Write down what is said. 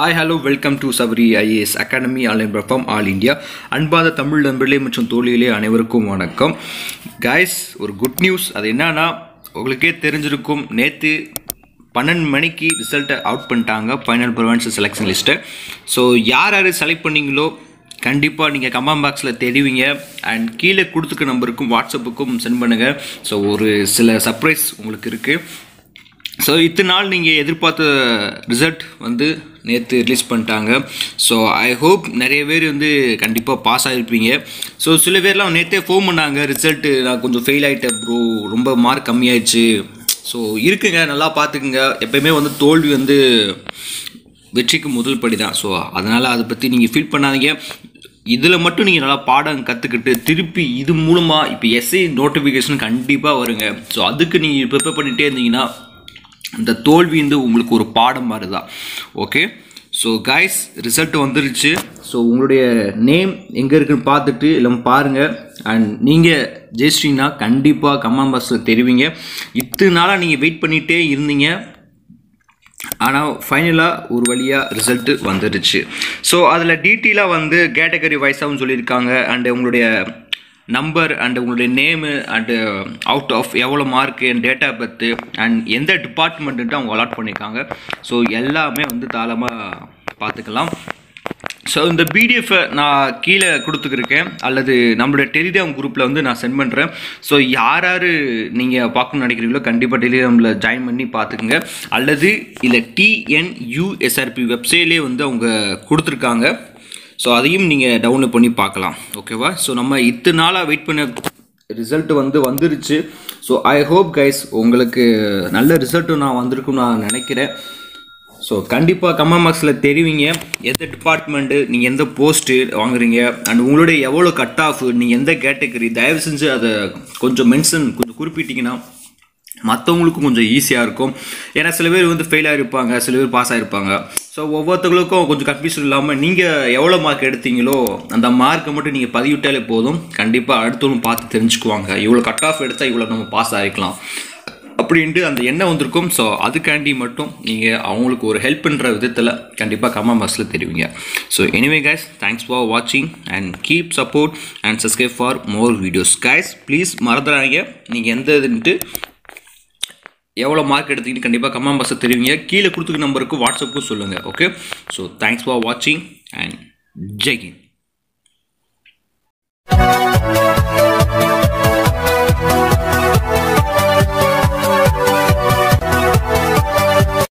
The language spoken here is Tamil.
hi hello welcome to Sabari IAS academy online platform all India அன்பாத தமிழ் நண்பர்களே மற்றும் தோழிகளே அனைவருக்கும் வணக்கம் கைஸ் ஒரு குட் நியூஸ் அது என்னன்னா உங்களுக்கே தெரிஞ்சிருக்கும் நேற்று பன்னெண்டு மணிக்கு ரிசல்ட்டை அவுட் பண்ணிட்டாங்க ஃபைனல் ப்ரொவன்ஸ் செலெக்ஷன் லிஸ்ட்டை ஸோ யார் யார் செலக்ட் பண்ணீங்களோ கண்டிப்பாக நீங்கள் கமெண்ட் பாக்ஸில் தெரிவிங்க அண்ட் கீழே கொடுத்துக்க நம்பருக்கும் வாட்ஸ்அப்புக்கும் சென்ட் பண்ணுங்கள் ஸோ ஒரு சில சர்ப்ரைஸ் உங்களுக்கு இருக்குது ஸோ இத்தனை நாள் நீங்கள் எதிர்பார்த்த ரிசல்ட் வந்து நேற்று ரிலீஸ் பண்ணிட்டாங்க ஸோ ஐ ஹோப் நிறைய பேர் வந்து கண்டிப்பாக பாஸ் ஆகிருப்பீங்க ஸோ சில பேர்லாம் நேற்றே ஃபோன் பண்ணாங்க ரிசல்ட்டு நான் கொஞ்சம் ஃபெயில் ஆகிட்டேன் ப்ரோ ரொம்ப மார்க் கம்மியாயிடுச்சு ஸோ இருக்குங்க நல்லா பார்த்துக்குங்க எப்பயுமே வந்து தோல்வி வந்து வெற்றிக்கு முதல் படி தான் ஸோ அதனால் அதை பற்றி நீங்கள் ஃபீல் பண்ணாதீங்க இதில் மட்டும் நீங்கள் நல்லா பாடம் கற்றுக்கிட்டு திருப்பி இது மூலமாக இப்போ எஸ்ஐ நோட்டிஃபிகேஷன் கண்டிப்பாக வருங்க ஸோ அதுக்கு நீங்கள் ப்ரிப்பேர் பண்ணிகிட்டே இருந்தீங்கன்னா இந்த தோல்வி வந்து உங்களுக்கு ஒரு பாடம் மாதிரி தான் ஓகே ஸோ கைஸ் ரிசல்ட் வந்துருச்சு ஸோ உங்களுடைய நேம் எங்கே இருக்குன்னு பார்த்துட்டு எல்லாம் பாருங்கள் அண்ட் நீங்கள் ஜெயிச்சிட்டிங்கன்னா கண்டிப்பாக கமெண்ட் பாக்ஸில் தெரிவிங்க இத்தனை நாளாக நீங்கள் வெயிட் பண்ணிகிட்டே இருந்தீங்க ஆனால் ஃபைனலாக ஒரு வழியாக ரிசல்ட்டு வந்துடுச்சு ஸோ அதில் டீட்டெயிலாக வந்து கேட்டகரி வைஸாகவும் சொல்லியிருக்காங்க அண்டு உங்களுடைய நம்பர் அண்டு உங்களுடைய நேமு அண்டு அவுட் ஆஃப் எவ்வளோ mark and data birth and எந்த டிபார்ட்மெண்ட்டு அவங்க அலாட் பண்ணியிருக்காங்க ஸோ எல்லாமே வந்து தாராளமாக பார்த்துக்கலாம் ஸோ இந்த பிடிஎஃப்பை நான் கீழே கொடுத்துக்கிருக்கேன் அல்லது நம்மளுடைய டெலிகிராம் குரூப்பில் வந்து நான் சென்ட் பண்ணுறேன் ஸோ யார் யார் நீங்கள் பார்க்கணும்னு நினைக்கிறீங்களோ கண்டிப்பாக டெலிகிராமில் ஜாயின் பண்ணி பார்த்துக்குங்க அல்லது இல்லை டிஎன்யூஎஸ்ஆர்பி வெப்சைட்லேயே வந்து அவங்க கொடுத்துருக்காங்க ஸோ அதையும் நீங்கள் டவுன்லோட் பண்ணி பார்க்கலாம் ஓகேவா ஸோ நம்ம இத்தனை நாளாக வெயிட் பண்ண ரிசல்ட் வந்து வந்துருச்சு ஸோ ஐ ஹோப் கைஸ் உங்களுக்கு நல்ல ரிசல்ட்டும் நான் வந்திருக்குன்னு நான் நினைக்கிறேன் ஸோ கண்டிப்பாக கமெண்ட் பாக்ஸில் தெரிவிங்க எந்த டிபார்ட்மெண்ட்டு நீங்கள் எந்த போஸ்ட்டு வாங்குறீங்க அண்ட் உங்களுடைய எவ்வளோ கட் ஆஃப் நீங்கள் எந்த கேட்டகரி தயவு செஞ்சு அதை கொஞ்சம் மென்ஷன் கொஞ்சம் குறிப்பிட்டிங்கன்னா மற்றவங்களுக்கும் கொஞ்சம் ஈஸியாக இருக்கும் ஏன்னா சில பேர் வந்து ஃபெயில் ஆகிருப்பாங்க சில பேர் பாஸ் ஆகிருப்பாங்க ஸோ ஒவ்வொருத்தவங்களுக்கும் கொஞ்சம் கன்ஃபியூஷன் இல்லாமல் நீங்கள் எவ்வளோ மார்க் எடுத்தீங்களோ அந்த மார்க்கை மட்டும் நீங்கள் பதிவிட்டாலே போதும் கண்டிப்பாக அடுத்தவங்க பார்த்து தெரிஞ்சுக்குவாங்க இவ்வளோ கட் ஆஃப் எடுத்தால் இவ்வளோ நம்ம பாஸ் ஆகிக்கலாம் அப்படின்ட்டு அந்த எண்ணம் வந்திருக்கும் ஸோ அதுக்காண்டி மட்டும் நீங்கள் அவங்களுக்கு ஒரு ஹெல்ப் பண்ணுற விதத்தில் கண்டிப்பாக கமெண்ட் பாக்ஸில் தெரிவிங்க so anyway guys thanks for வாட்சிங் and keep support and subscribe for more videos guys please மறந்துடாதீங்க நீங்கள் எந்த இதுன்ட்டு எவ்வளோ மார்க் எடுத்தீங்கன்னு கண்டிப்பாக கமெண்ட் பாக்ஸில் தெரிவிங்க கீழே கொடுத்துக்க நம்பருக்கு வாட்ஸ்அப்புக்கும் சொல்லுங்கள் ஓகே ஸோ தேங்க்ஸ் ஃபார் வாட்சிங் அண்ட் ஜெய் ஹிந்த்